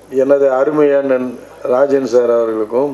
எனது அருமை அண்ணன் ராஜன் சார் அவர்களுக்கும்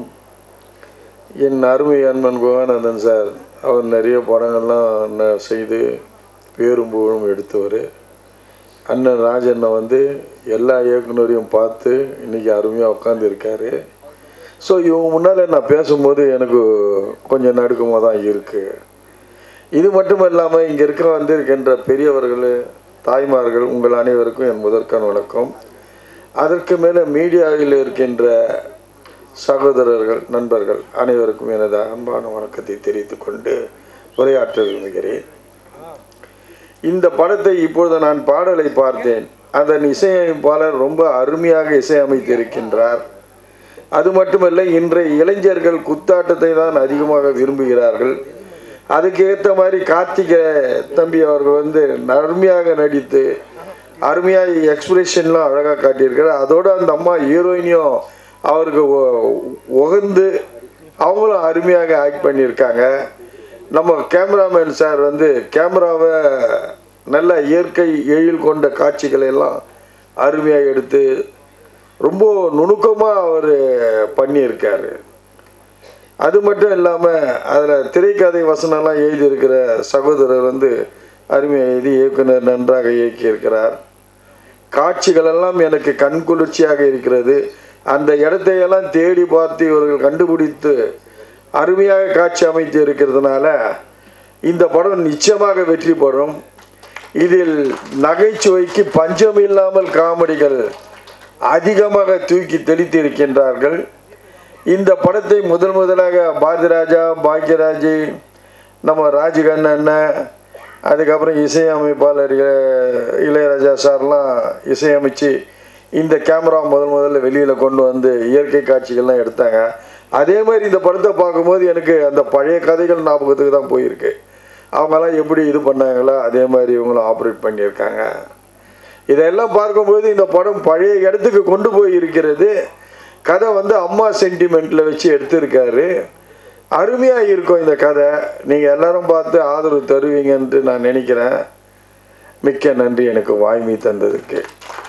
என் அருமை அண்ணன் கோவானந்தன் சார் அவர் நிறைய படங்கள்லாம் ந- செய்து பேரும் புகழும் எடுத்தவர் அண்ணன் ராஜண்ணை வந்து எல்லா இயக்குனரையும் பார்த்து இன்னைக்கு அருமையாக உட்காந்துருக்காரு ஸோ இவங்க முன்னால் நான் பேசும்போது எனக்கு கொஞ்சம் நடுக்கமாக தான் இருக்குது இது மட்டும் இல்லாமல் இங்கே இருக்கிற வந்திருக்கின்ற பெரியவர்கள் தாய்மார்கள் உங்கள் அனைவருக்கும் என் முதற்கான வணக்கம் அதற்கு மேலே மீடியாவில் இருக்கின்ற சகோதரர்கள் நண்பர்கள் அனைவருக்கும் எனது அன்பான வணக்கத்தை தெரிவித்துக் கொண்டு உரையாற்ற விரும்புகிறேன் இந்த படத்தை இப்பொழுது நான் பாடலை பார்த்தேன் அதன் இசையமைப்பாளர் ரொம்ப அருமையாக இசையமைத்திருக்கின்றார் அது மட்டுமல்ல இன்றைய இளைஞர்கள் குத்தாட்டத்தை தான் அதிகமாக விரும்புகிறார்கள் அதுக்கு ஏற்ற மாதிரி கார்த்திகை தம்பி அவர்கள் வந்து அருமையாக நடித்து அருமையாக எக்ஸ்பிரஷன்லாம் அழகாக காட்டியிருக்கிறார் அதோட அந்த அம்மா ஹீரோயினியும் அவருக்கு ஒ- உகந்து அவங்களும் அருமையாக ஆக்ட் பண்ணியிருக்காங்க நம்ம கேமராமேன் சார் வந்து கேமராவை நல்ல இயற்கை எழில் கொண்ட காட்சிகளை எல்லாம் அருமையாக எடுத்து ரொம்ப நுணுக்கமாக அவர் பண்ணியிருக்காரு அது மட்டும் இல்லாமல் அதில் திரைக்கதை வசனம்லாம் எழுதியிருக்கிற சகோதரர் வந்து அருமையாக எழுதி இயக்குனர் நன்றாக இயக்கியிருக்கிறார் காட்சிகளெல்லாம் எனக்கு கண்குளிர்ச்சியாக இருக்கிறது அந்த இடத்தையெல்லாம் தேடி பார்த்து இவர்கள் கண்டுபிடித்து அருமையாக காட்சி அமைத்து இருக்கிறதுனால இந்த படம் நிச்சயமாக வெற்றி பெறும் இதில் நகைச்சுவைக்கு பஞ்சம் இல்லாமல் காமெடிகள் அதிகமாக தூக்கி தெளித்து இருக்கின்றார்கள் இந்த படத்தை முதல் முதலாக பாரதிராஜா பாக்யராஜ் நம்ம ராஜகண்ண அண்ணன் அதுக்கப்புறம் இசையமைப்பாளர் இளைய- இளையராஜா சார்லாம் இசையமைச்சு இந்த கேமரா முதல் முதல்ல வெளியில் கொண்டு வந்து இயற்கை காட்சிகள்லாம் எடுத்தாங்க அதே மாதிரி இந்த படத்தை பார்க்கும்போது எனக்கு அந்த பழைய கதைகள் ஞாபகத்துக்கு தான் போயிருக்கு அவங்கெல்லாம் எப்படி இது பண்ணாங்களோ அதே மாதிரி இவங்களும் ஆப்ரேட் பண்ணியிருக்காங்க இதெல்லாம் பார்க்கும்போது இந்த படம் பழைய இடத்துக்கு கொண்டு போய் இருக்கிறது கதை வந்து அம்மா சென்டிமெண்ட்டில் வச்சு எடுத்திருக்காரு அருமையாக இருக்கும் இந்த கதை நீங்கள் எல்லாரும் பார்த்து ஆதரவு தருவீங்கன்ட்டு நான் நினைக்கிறேன் மிக்க நன்றி எனக்கு வாய்மை தந்ததுக்கு